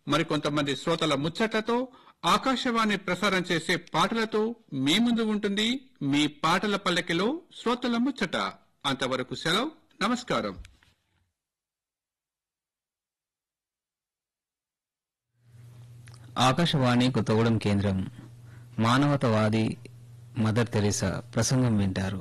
మరికొంతమంది శ్రోతల ముచ్చట్లతో ఆకాశవాణి ప్రసారం చేసే పాటలతో మీ ముందు ఉంటుంది మీ పాటల పల్లకిలో శ్రోతల ముచ్చట అంతవరకు సెలవు నమస్కారం ఆకాశవాణి కొత్తగూడెం కేంద్రం మానవతవాది మదర్ తెరీసా ప్రసంగం వింటారు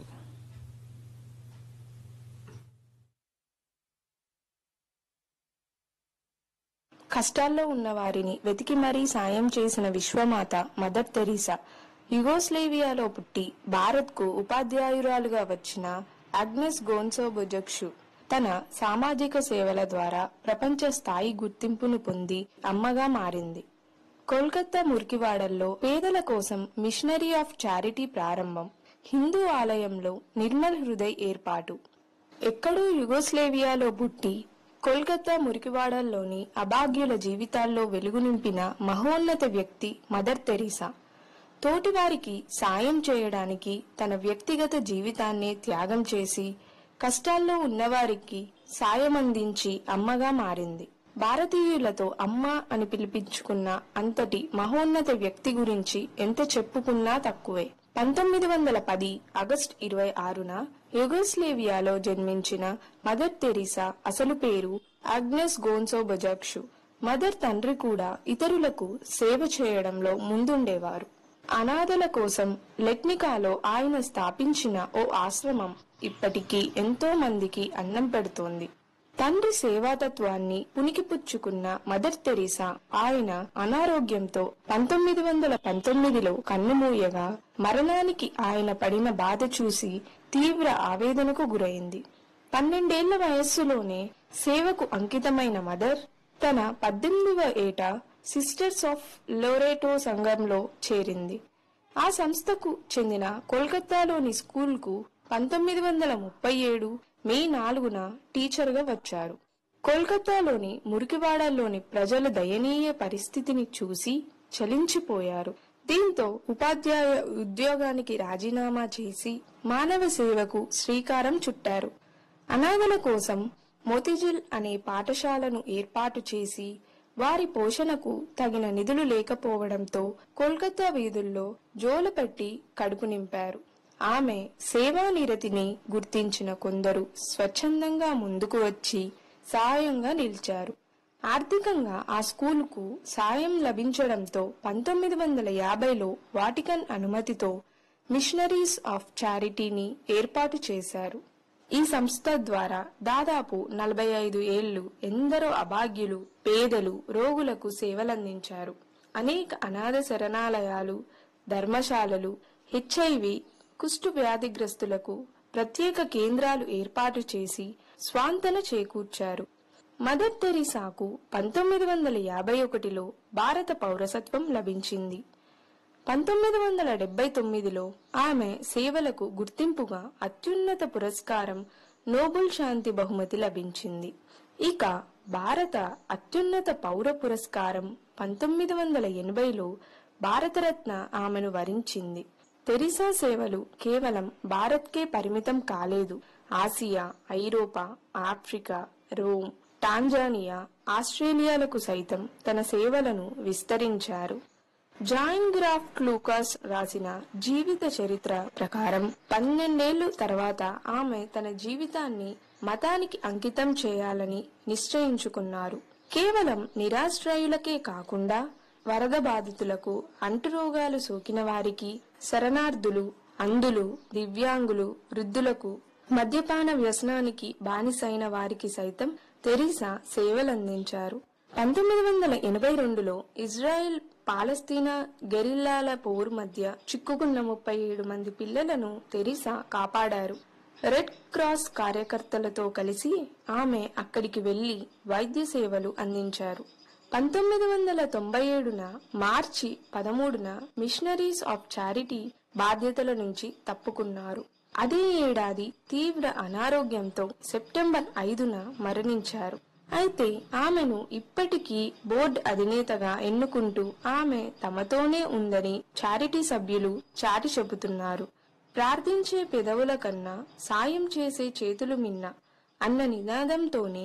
కష్టాల్లో ఉన్న వారిని వెతికి మరీ సాయం చేసిన విశ్వమాత మదర్ తెరీసా యుగోస్లేవియాలో పుట్టి భారత్కు ఉపాధ్యాయురాలుగా వచ్చిన అగ్నెస్ గోన్సో బుజక్షు తన సామాజిక సేవల ద్వారా ప్రపంచ స్థాయి గుర్తింపును పొంది అమ్మగా మారింది కోల్కతా మురికివాడల్లో పేదల కోసం మిషనరీ ఆఫ్ చారిటీ ప్రారంభం హిందూ ఆలయంలో నిర్మల్ హృదయ్ ఏర్పాటు ఎక్కడో యుగోస్లేవియాలో పుట్టి కోల్కతా మురికివాడల్లోని అభాగ్యుల జీవితాల్లో వెలుగు నింపిన మహోన్నత వ్యక్తి మదర్ తెరీసా తోటివారికి సాయం చేయడానికి తన వ్యక్తిగత జీవితాన్నే త్యాగం చేసి కష్టాల్లో ఉన్నవారికి సాయం అందించి అమ్మగా మారింది భారతీయులతో అమ్మ అని పిలిపించుకున్న అంతటి మహోన్నత వ్యక్తి గురించి ఎంత చెప్పుకున్నా తక్కువే పంతొమ్మిది వందల పది ఆగస్ట్ ఇరవై ఆరున యుగోస్లేవియాలో జన్మించిన మదర్ తెరీసా అసలు పేరు అగ్నెస్ గోన్సో బొజాక్షు మదర్ తండ్రి కూడా ఇతరులకు సేవ చేయడంలో ముందుండేవారు అనాథల కోసం లెట్నికాలో ఆయన స్థాపించిన ఓ ఆశ్రమం ఇప్పటికీ ఎంతో మందికి అన్నం పెడుతోంది తండ్రి సేవాతత్వాన్ని పుణికిపుచ్చుకున్న మదర్ తెరీసా ఆయన అనారోగ్యంతో పంతొమ్మిది వందల పంతొమ్మిదిలో కన్నుమూయగా మరణానికి ఆయన పడిన బాధ చూసి తీవ్ర ఆవేదనకు గురైంది పన్నెండేళ్ల వయస్సులోనే సేవకు అంకితమైన మదర్ తన పద్దెనిమిదవ ఏట సిస్టర్స్ ఆఫ్ లోరేటో సంఘంలో చేరింది ఆ సంస్థకు చెందిన కోల్కతాలోని స్కూల్కు పంతొమ్మిది వందల ముప్పై ఏడు మే నాలుగున టీచర్గా వచ్చారు కోల్కతాలోని మురికివాడల్లోని ప్రజల దయనీయ పరిస్థితిని చూసి చలించిపోయారు దీంతో ఉపాధ్యాయ ఉద్యోగానికి రాజీనామా చేసి మానవ సేవకు శ్రీకారం చుట్టారు అనాథల కోసం మోతిజిల్ అనే పాఠశాలను ఏర్పాటు చేసి వారి పోషణకు తగిన నిధులు లేకపోవడంతో కోల్కతా వీధుల్లో జోలపెట్టి కడుపు నింపారు ఆమె సేవానిరతిని గుర్తించిన కొందరు స్వచ్ఛందంగా ముందుకు వచ్చి సహాయంగా నిలిచారు ఆర్థికంగా ఆ స్కూలుకు సాయం లభించడంతో పంతొమ్మిది వందల యాభైలో వాటికన్ అనుమతితో మిషనరీస్ ఆఫ్ చారిటీని ఏర్పాటు చేశారు ఈ సంస్థ ద్వారా దాదాపు నలభై ఐదు ఏళ్లు ఎందరో అభాగ్యులు పేదలు రోగులకు సేవలందించారు అనేక అనాథ శరణాలయాలు ధర్మశాలలు హెచ్ఐవి కుష్టు వ్యాధిగ్రస్తులకు ప్రత్యేక కేంద్రాలు ఏర్పాటు చేసి స్వాంతన చేకూర్చారు మదర్ తెరీసాకు పంతొమ్మిది వందల యాభై ఒకటిలో భారత పౌరసత్వం లభించింది పంతొమ్మిది వందల డెబ్బై తొమ్మిదిలో ఆమె సేవలకు గుర్తింపుగా అత్యున్నత పురస్కారం నోబెల్ శాంతి బహుమతి లభించింది ఇక భారత అత్యున్నత పౌర పురస్కారం పంతొమ్మిది వందల ఎనభైలో భారతరత్న ఆమెను వరించింది తెరిసా సేవలు కేవలం భారత్కే పరిమితం కాలేదు ఆసియా ఐరోపా ఆఫ్రికా రోమ్ టాంజానియా ఆస్ట్రేలియాలకు సైతం తన సేవలను విస్తరించారు జాయిన్ గ్రాఫ్ క్లూకాస్ రాసిన జీవిత చరిత్ర ప్రకారం పన్నెండేళ్లు తర్వాత ఆమె తన జీవితాన్ని మతానికి అంకితం చేయాలని నిశ్చయించుకున్నారు కేవలం నిరాశ్రయులకే కాకుండా వరద బాధితులకు అంటురోగాలు సోకిన వారికి శరణార్థులు అంధులు దివ్యాంగులు వృద్ధులకు మద్యపాన వ్యసనానికి బానిసైన వారికి సైతం తెరీసా సేవలందించారు పంతొమ్మిది వందల ఎనభై రెండులో ఇజ్రాయెల్ పాలస్తీనా గెరిల్లాల పోరు మధ్య చిక్కుకున్న ముప్పై ఏడు మంది పిల్లలను తెరీసా కాపాడారు రెడ్ క్రాస్ కార్యకర్తలతో కలిసి ఆమె అక్కడికి వెళ్లి వైద్య సేవలు అందించారు పంతొమ్మిది వందల తొంభై ఏడున మార్చి పదమూడున మిషనరీస్ ఆఫ్ చారిటీ బాధ్యతల నుంచి తప్పుకున్నారు అదే ఏడాది తీవ్ర అనారోగ్యంతో సెప్టెంబర్ ఐదున మరణించారు అయితే ఆమెను ఇప్పటికీ బోర్డు అధినేతగా ఎన్నుకుంటూ ఆమె తమతోనే ఉందని చారిటీ సభ్యులు చాటి చెబుతున్నారు ప్రార్థించే పెదవుల కన్నా సాయం చేసే చేతులు మిన్న అన్న నినాదంతోనే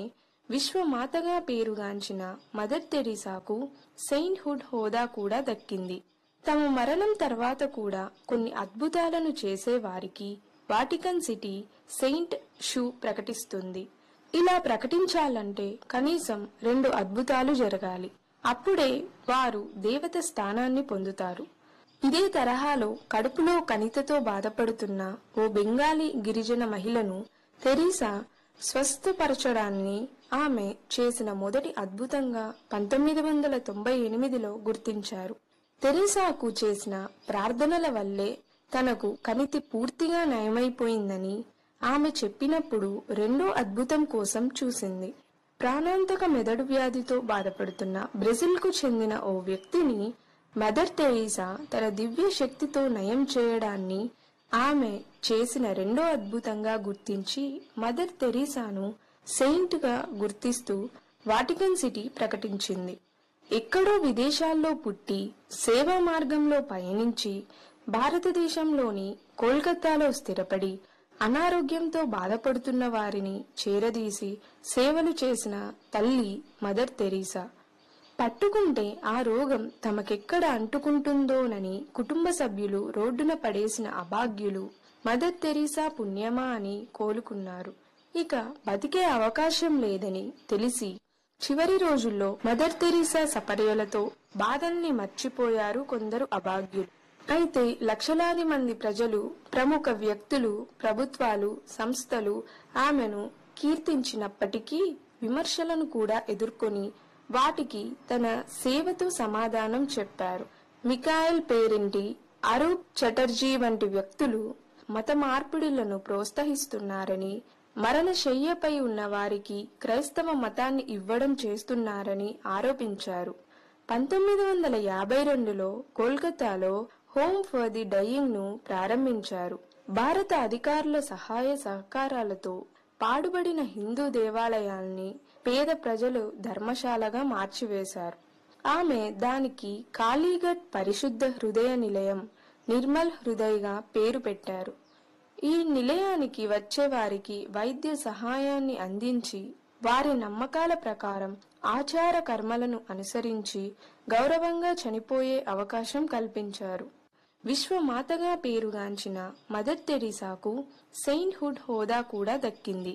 విశ్వమాతగా పేరుగాంచిన మదర్ తెరీసాకు సెయింట్హుడ్ హోదా కూడా దక్కింది తమ మరణం తర్వాత కూడా కొన్ని అద్భుతాలను చేసే వారికి వాటికన్ సిటీ సెయింట్ షూ ప్రకటిస్తుంది ఇలా ప్రకటించాలంటే కనీసం రెండు అద్భుతాలు జరగాలి అప్పుడే వారు దేవత స్థానాన్ని పొందుతారు ఇదే తరహాలో కడుపులో కణితతో బాధపడుతున్న ఓ బెంగాలీ గిరిజన మహిళను తెరీసా స్వస్థపరచడాన్ని ఆమె చేసిన మొదటి అద్భుతంగా పంతొమ్మిది వందల తొంభై ఎనిమిదిలో గుర్తించారు తెరీసాకు చేసిన ప్రార్థనల వల్లే తనకు కణితి పూర్తిగా నయమైపోయిందని ఆమె చెప్పినప్పుడు రెండో అద్భుతం కోసం చూసింది ప్రాణాంతక మెదడు వ్యాధితో బాధపడుతున్న బ్రెజిల్కు చెందిన ఓ వ్యక్తిని మదర్ తెరీసా తన దివ్య శక్తితో నయం చేయడాన్ని ఆమె చేసిన రెండో అద్భుతంగా గుర్తించి మదర్ తెరీసాను సెయింట్ గా గుర్తిస్తూ వాటికన్ సిటీ ప్రకటించింది ఎక్కడో విదేశాల్లో పుట్టి సేవా మార్గంలో పయనించి భారతదేశంలోని కోల్కతాలో స్థిరపడి అనారోగ్యంతో బాధపడుతున్న వారిని చేరదీసి సేవలు చేసిన తల్లి మదర్ తెరీసా పట్టుకుంటే ఆ రోగం తమకెక్కడ అంటుకుంటుందోనని కుటుంబ సభ్యులు రోడ్డున పడేసిన అభాగ్యులు మదర్ తెరీసా పుణ్యమా అని కోలుకున్నారు ఇక బతికే అవకాశం లేదని తెలిసి చివరి రోజుల్లో మదర్ తెరీసా సపర్యలతో బాధల్ని మర్చిపోయారు కొందరు అభాగ్యులు అయితే లక్షలాది మంది ప్రజలు ప్రముఖ వ్యక్తులు ప్రభుత్వాలు సంస్థలు ఆమెను కీర్తించినప్పటికీ విమర్శలను కూడా ఎదుర్కొని వాటికి తన సేవతో సమాధానం చెప్పారు మికాయల్ పేరింటి అరూప్ చటర్జీ వంటి వ్యక్తులు మత మార్పిడులను ప్రోత్సహిస్తున్నారని మరణశయ్యపై ఉన్న వారికి క్రైస్తవ మతాన్ని ఇవ్వడం చేస్తున్నారని ఆరోపించారు పంతొమ్మిది వందల యాభై రెండులో కోల్కతాలో హోమ్ ఫర్ ది డయింగ్ ను ప్రారంభించారు భారత అధికారుల సహాయ సహకారాలతో పాడుబడిన హిందూ దేవాలయాల్ని పేద ప్రజలు ధర్మశాలగా మార్చివేశారు ఆమె దానికి కాళీఘట్ పరిశుద్ధ హృదయ నిలయం నిర్మల్ హృదయగా పేరు పెట్టారు ఈ నిలయానికి వచ్చే వారికి వైద్య సహాయాన్ని అందించి వారి నమ్మకాల ప్రకారం ఆచార కర్మలను అనుసరించి గౌరవంగా చనిపోయే అవకాశం కల్పించారు విశ్వమాతగా పేరుగాంచిన మదర్ తెరీసాకు సెయింట్హుడ్ హోదా కూడా దక్కింది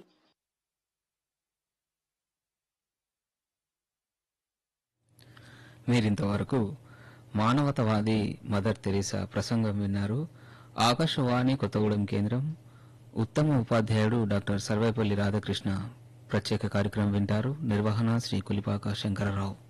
మీరింతవరకు మానవతవాది మదర్ తెరీసా ప్రసంగం విన్నారు ఆకాశవాణి కొత్తగూడెం కేంద్రం ఉత్తమ ఉపాధ్యాయుడు డాక్టర్ సర్వేపల్లి రాధాకృష్ణ ప్రత్యేక కార్యక్రమం వింటారు నిర్వహణ శ్రీ కులిపాక శంకరరావు